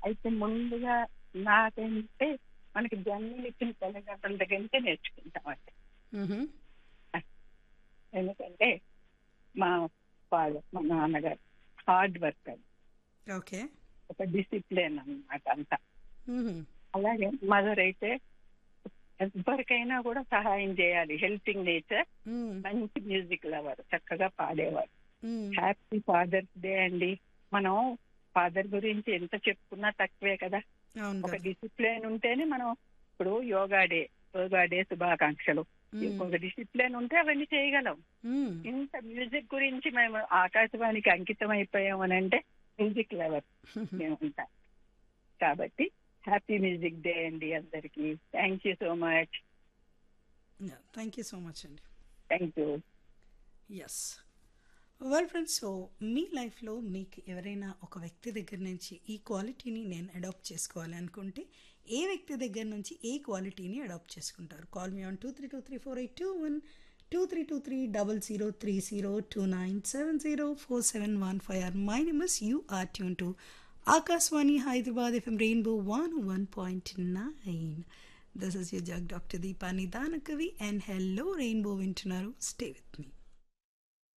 అయితే ముందుగా నాకంటే మనకి జన్మనిచ్చిన తల్లిదండ్రుల దగ్గర నుంచే నేర్చుకుంటామండి మ్మ్. ఎందుకంటే మా ఫాదర్ మా నాన్నగారు హార్డ్ వర్క్ అది ఓకే ఒక డిసిప్లిన్ అన్నమాట అంతా మ్మ్. అలాగే మదర్ అయితే ఎవరికైనా కూడా సహాయం చేయాలి హెల్పింగ్ నేచర్ మ్మ్. మంచి మ్యూజిక్ లవర్ చక్కగా పాడేవారు మ్మ్. హ్యాపీ ఫాదర్స్ డే అండి మనం ఫాదర్ గురించి ఎంత చెప్పుకున్నా తక్కువే కదా అవును ఒక కదా డిసిప్లిన్ ఉంటేనే మనం ఇప్పుడు యోగా డే యోగా డే శుభాకాంక్షలు మ్మ్. ఒక డిసిప్లిన్ ఉంటే అవన్నీ చేయగలం మ్మ్. ఇంత మ్యూజిక్ గురించి మేము ఆకాశవాణికి అంకితం అయిపోయాం అని అంటే మ్యూజిక్ లవర్ మేమంతా కాబట్టి హ్యాపీ మ్యూజిక్ డే అండి అందరికి thank you so much thank you so much అండి thank you as well friends so మీ లైఫ్లో మీకు ఎవరైనా ఒక వ్యక్తి దగ్గర నుంచి ఈ క్వాలిటీని నేను అడాప్ట్ చేసుకోవాలి అనుకుంటే ఏ వ్యక్తి దగ్గర నుంచి ఏ క్వాలిటీని అడాప్ట్ చేసుకుంటారు call me on two three two three four eight two one two three two three double zero three zero two nine seven zero four seven one five or my numbers you are tune to Akashvani Hyderabad FM rainbow one one point nine this is you jug doctor Deepa నిదాన కవి and hello rainbow వింటున్నారు stay with me